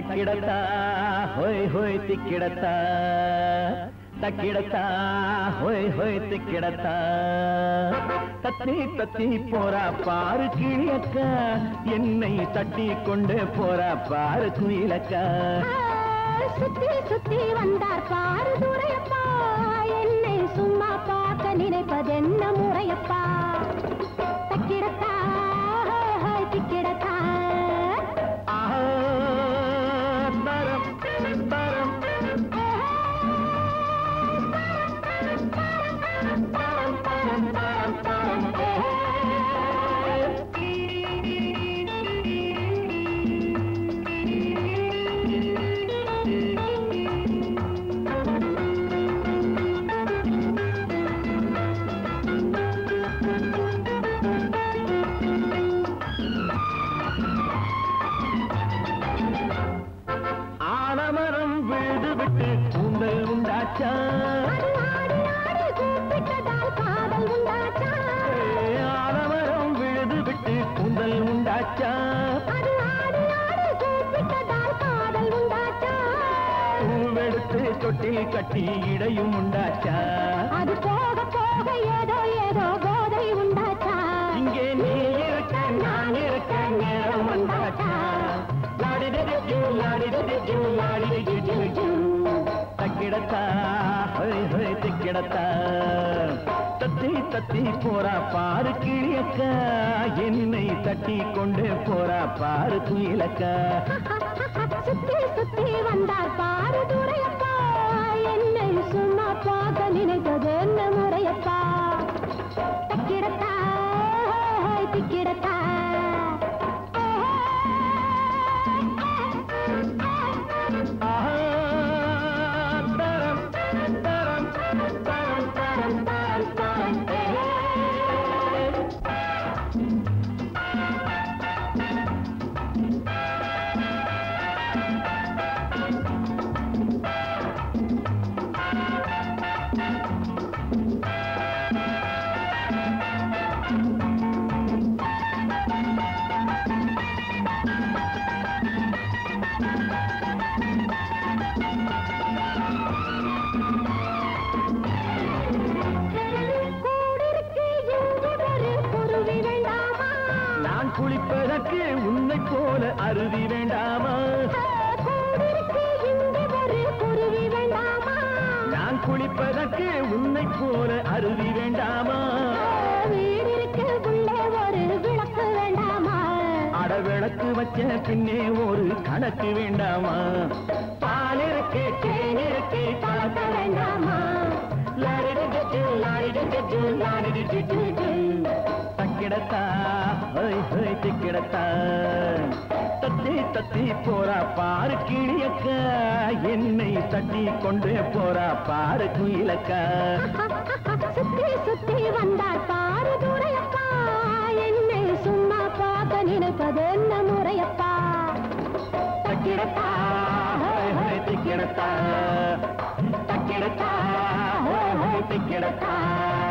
தக்கிடத்தா ஹோய் ஹோய் திக்கிடத்தா தக்கிடத்தா ஹோய் ஹோய் திக்கிடத்தா தத்தி தத்தி போறா பாரு கிளியக்கா என்னை தட்டி கொண்டு போறா பாரு குயிலக்கா சுத்தி சுத்தி வந்தார் பாரு துரையப்பா என்னை சும்மா பார்க்க நினைப்பதென்ன முறையப்பா தக்கிடத்தா ஹோய் திக்கிடத்தா ஆஹா, தரம் தரம் ஆலமரம் விழுது விட்டு கூந்தல் உண்டாச்சா அது ஆடி ஆடி கூப்பிட்டதால் காதல் உண்டாச்சா ஆலமரம் விழுது விட்டு கூந்தல் உண்டாச்சா அது ஆடி ஆடி கூப்பிட்டதால் காதல் உண்டாச்சா பூவெடுத்து தொட்டில் கட்டி இடையும் உண்டாச்சா அது போக போக ஏதோ ஏதோ போதை உண்டாச்சா இங்கே நீ இருக்க நான் இருக்க நேரம் வந்தாச்சா லாடிடிடிஜு, லாடிடிடிஜு, லாடிடிடிஜு. தக்கிடத்தா ஹொய் ஹொய் திக்கிடத்தா தத்தி தத்தி போறா பாரு கிளியக்கா என்னை தட்டி கொண்டு போறா பாரு குயிலக்கா சுத்தி சுத்தி வந்தார் பாரு துரையப்பா என்னை சும்மா பார்க்க நினைத்தது என்ன முறையப்பா தக்கிடத்தா திக்கிடத்தா ஆஹா, தரம், தரம், தரம், தரம், தரம், தரம், ஏ. கூடிருக்கு இங்கு ஒரு குருவி வேண்டாமா நான் குளிப்பதற்கு உன்னை போல அருவி வேண்டாமா கூடிருக்கு இங்கு ஒரு குருவி வேண்டாமா நான் குளிப்பதற்கு உன்னை போல அருவி வேண்டாமா வீடிற்கு உள்ளே ஒரு விளக்கு வேண்டாமா அட விளக்கு வச்ச பின்னே ஒரு கணக்கு வேண்டாமா பால் இருக்கு தேன் இருக்கு கலக்க வேண்டாமா லாடிடிடிஜு, லாடிடிடிஜு, லாடிடிடிஜு. தக்கிடத்தா ஹோய் ஹோய் திக்கிடத்தா தத்தி தத்தி போறா பாரு கிளியக்கா என்னை தட்டி கொண்டு போறா பாரு குயிலக்கா சுத்தி சுத்தி வந்தார் பாரு துரையப்பா என்னை சும்மா பார்க்க நினைப்பது என்ன முறையப்பா தக்கிடத்தா ஹோய் ஹோய் திக்கிடத்தா தக்கிடத்தா ஹோய் ஹோய் திக்கிடத்தா